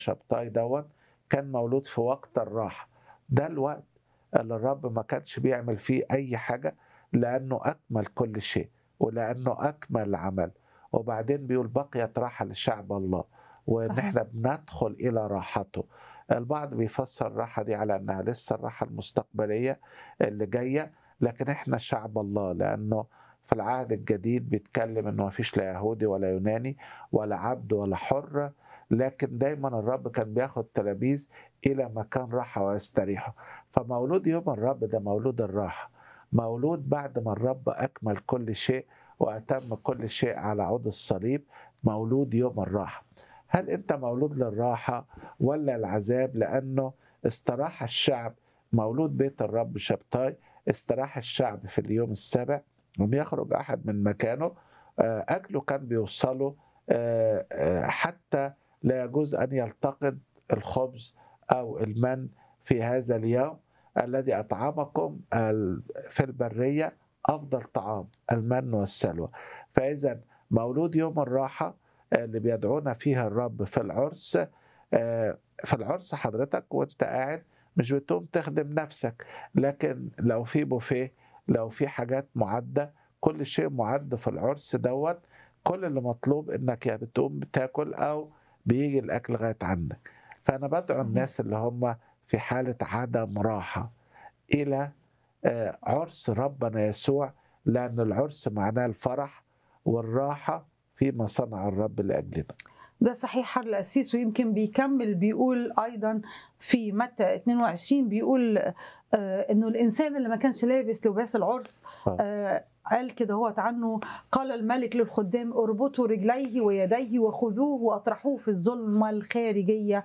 شبطاي دون كان مولود في وقت الراحة ده الوقت اللي الرب ما كانش بيعمل فيه أي حاجة لأنه أكمل كل شيء ولأنه أكمل عمل وبعدين بيقول بقيت راحة لشعب الله وإن صحيح. إحنا بندخل إلى راحته البعض بيفسر الراحة دي على أنها لسه الراحة المستقبلية اللي جاية لكن إحنا شعب الله لأنه في العهد الجديد بيتكلم انه ما فيش لا يهودي ولا يوناني ولا عبد ولا حر لكن دايما الرب كان بياخد تلاميذ الى مكان راحه ويستريحوا فمولود يوم الرب ده مولود الراحه مولود بعد ما الرب اكمل كل شيء واتم كل شيء على عود الصليب مولود يوم الراحه هل انت مولود للراحه ولا العذاب لانه استراح الشعب مولود بيت الرب شبطاي استراح الشعب في اليوم السابع لم يخرج احد من مكانه آه، اكله كان بيوصله آه، آه، حتى لا يجوز ان يلتقط الخبز او المن في هذا اليوم الذي اطعمكم ال- في البريه افضل طعام المن والسلوى فاذا مولود يوم الراحه آه، اللي بيدعونا فيها الرب في العرس آه، في العرس حضرتك وانت قاعد مش بتقوم تخدم نفسك لكن لو في بوفيه لو في حاجات معدة كل شيء معد في العرس دوت كل اللي مطلوب انك يا بتقوم بتاكل او بيجي الاكل لغايه عندك فانا بدعو صحيح. الناس اللي هم في حاله عدم راحه الى آه، عرس ربنا يسوع لان العرس معناه الفرح والراحه فيما صنع الرب لاجلنا ده صحيح حر القسيس ويمكن بيكمل بيقول ايضا في متى 22 بيقول آه انه الانسان اللي ما كانش لابس لباس العرس آه. آه قال كده هو عنه قال الملك للخدام اربطوا رجليه ويديه وخذوه واطرحوه في الظلمه الخارجيه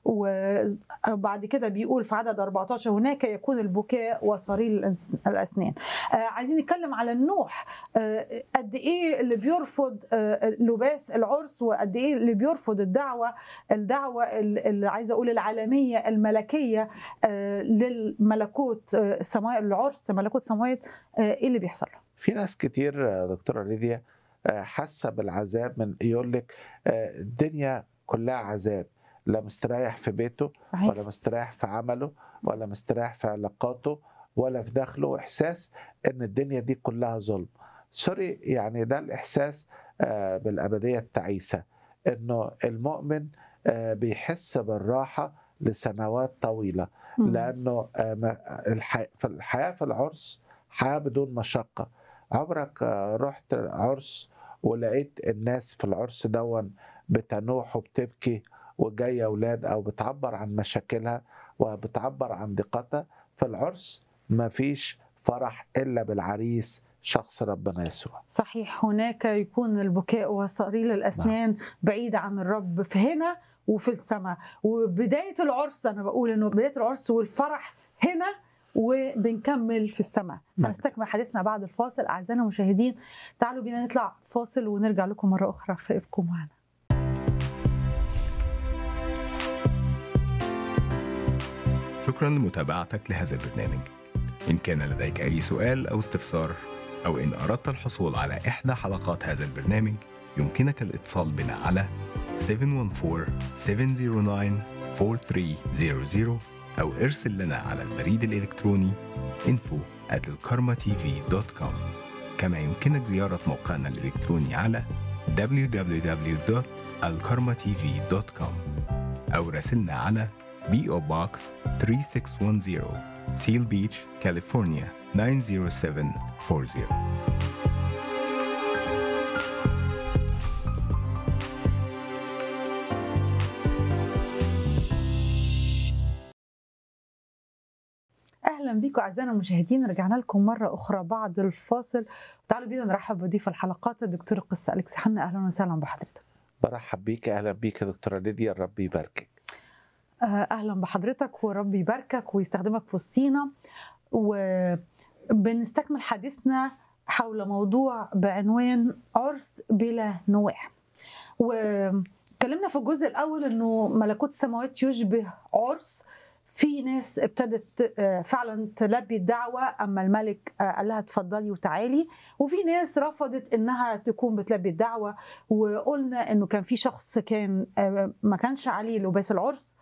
وبعد كده بيقول في عدد 14 هناك يكون البكاء وصرير الأنس- الاسنان آه عايزين نتكلم على النوح آه قد ايه اللي بيرفض آه لباس العرس وقد ايه اللي بيرفض الدعوه الدعوه ال- اللي عايزه اقول العالميه الملكيه آه للملكوت آه السماء العرس ملكوت سماوات آه ايه اللي بيحصل له؟ في ناس كتير آه، دكتوره ليديا آه، حاسه بالعذاب من يقول لك آه، الدنيا كلها عذاب لا مستريح في بيته صحيح ولا مستريح في عمله ولا مستريح في علاقاته ولا في دخله احساس ان الدنيا دي كلها ظلم سوري يعني ده الاحساس آه، بالابديه التعيسه انه المؤمن آه، بيحس بالراحه لسنوات طويله مم. لانه آه، ما- الح- في الحياه في العرس حياه بدون مشقه عمرك آه، رحت عرس ولقيت الناس في العرس دون بتنوح وبتبكي وجايه اولاد او بتعبر عن مشاكلها وبتعبر عن ضيقتها في العرس مفيش فرح الا بالعريس شخص ربنا يسوع صحيح هناك يكون البكاء وصرير الاسنان بعيد عن الرب في هنا وفي السماء وبدايه العرس انا بقول انه بدايه العرس والفرح هنا وبنكمل في السماء نعم. هنستكمل حديثنا بعد الفاصل اعزائنا المشاهدين تعالوا بينا نطلع فاصل ونرجع لكم مره اخرى فابقوا معنا شكرا لمتابعتك لهذا البرنامج إن كان لديك أي سؤال أو استفسار أو إن أردت الحصول على إحدى حلقات هذا البرنامج يمكنك الاتصال بنا على 714-709-4300 أو ارسل لنا على البريد الإلكتروني info at الكارما-tv.com كما يمكنك زيارة موقعنا الإلكتروني على www.alkarmatv.com أو راسلنا على PO Box 3610 Seal Beach, California 90740 اهلا بيكم اعزائنا المشاهدين رجعنا لكم مره اخرى بعد الفاصل تعالوا بينا نرحب بضيف الحلقات الدكتور القس اليكس حنا اهلا وسهلا بحضرتك برحب بيك اهلا بيك يا دكتوره ليديا الرب يباركك آه، اهلا بحضرتك ورب يباركك ويستخدمك في وسطينا وبنستكمل حديثنا حول موضوع بعنوان عرس بلا نواح واتكلمنا في الجزء الاول انه ملكوت السماوات يشبه عرس في ناس ابتدت آه، فعلا تلبي الدعوه اما الملك آه، قال لها اتفضلي وتعالي وفي ناس رفضت انها تكون بتلبي الدعوه وقلنا انه كان في شخص كان آه، ما كانش عليه لباس العرس